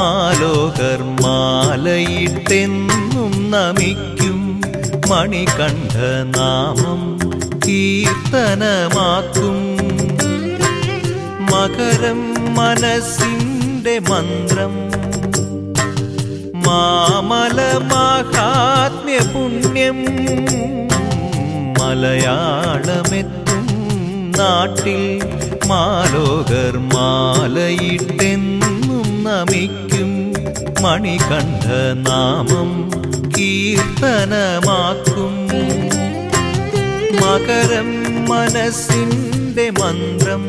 മാലോകർ മാലയിട്ടെന്നും നമിക്കും മണികണ്ഠ നാമം കീർത്തനമാക്കും മകരം മനസ്സിന്റെ മന്ത്രം മാമല മാഹാത്മ്യ പുണ്യം മലയാളമെത്തും നാട്ടിൽ മാലോകർ മാലയിട്ടെന്നും നമിക്കും മണികണ്ഠ നാമം കീർത്തനമാക്കും മകരം മനസ്സിന്റെ മന്ത്രം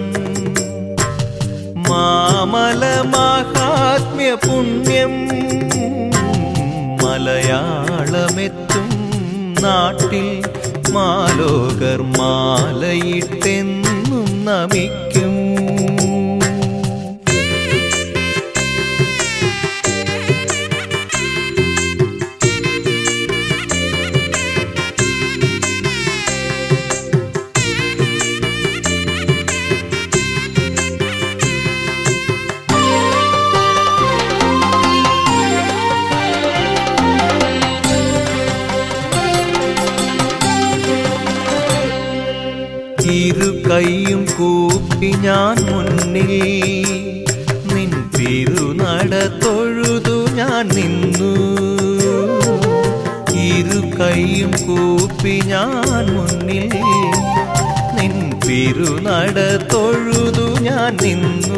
മാമല മാഹാത്മ്യ പുണ്യം മലയാളമെത്തും നാട്ടിൽ മാലോകർ മാലയിട്ടെന്നും നമിക്കും ഇരു കൈയും കൂപ്പി ഞാൻ മുന്നിൽ നിൻ തിരുനട തൊഴുതു ഞാൻ നിന്നു ഇരു കൈയും കൂപ്പി ഞാൻ മുന്നിൽ നിൻ തിരുനട തൊഴുതു ഞാൻ നിന്നു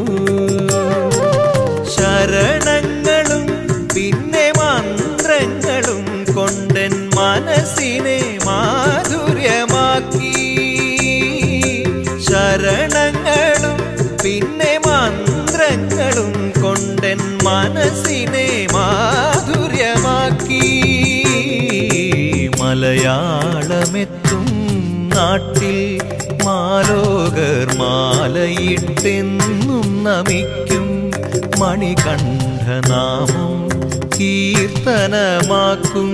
ശരണങ്ങളും പിന്നെ മന്ത്രങ്ങളും കൊണ്ടൻ മനസ്സിനെ മാധുര്യമാക്കി ശരണങ്ങളും പിന്നെ മന്ത്രങ്ങളും കൊണ്ടൻ മനസ്സിനെ മാധുര്യമാക്കി മലയാളമെത്തും നാട്ടിൽ മാലോകർ മാലയിട്ടെന്നും നമിക്കും മണികണ്ഠനാമം കീർത്തനമാക്കും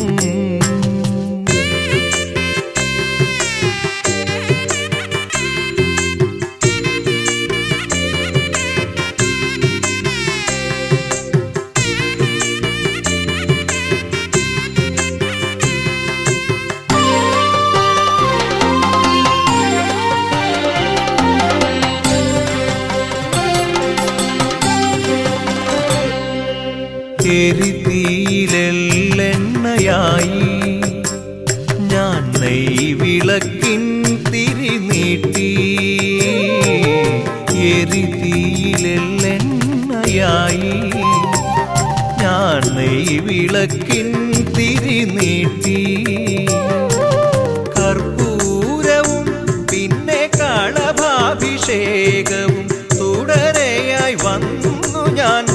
എരിതീലെള്ളെണ്ണയായി ഞാൻ നെയ്വിളക്കിൻ തിരി നീട്ടി എരിതീലെള്ളെണ്ണയായി ഞാൻ നെയ്വിളക്കിൻ തിരി നീട്ടി കർപ്പൂരവും പിന്നെ കളഭാഭിഷേകവും തുടരെയായി വന്നു ഞാൻ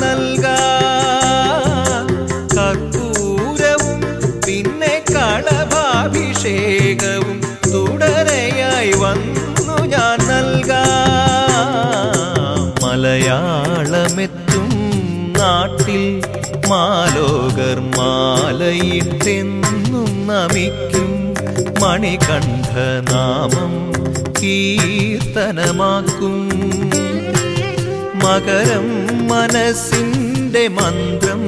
നൽകാം കർപ്പൂരവും പിന്നെ കളഭാഭിഷേകവും തുടരെയായി വന്നു ഞാൻ നൽകാം മലയാളമെത്തും നാട്ടിൽ മാലോകർ മാലയിട്ടെന്നും നമിക്കും മണികണ്ഠനാമം കീർത്തനമാക്കും മകരം മനസ്സിന്റെ മന്ത്രം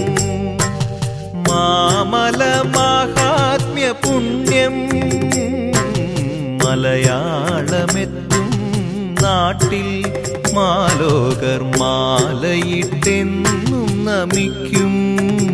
മാമല മാഹാത്മ്യ പുണ്യം മലയാളമെത്തും നാട്ടിൽ മാലോകർ മാലയിട്ടെന്നും നമിക്കും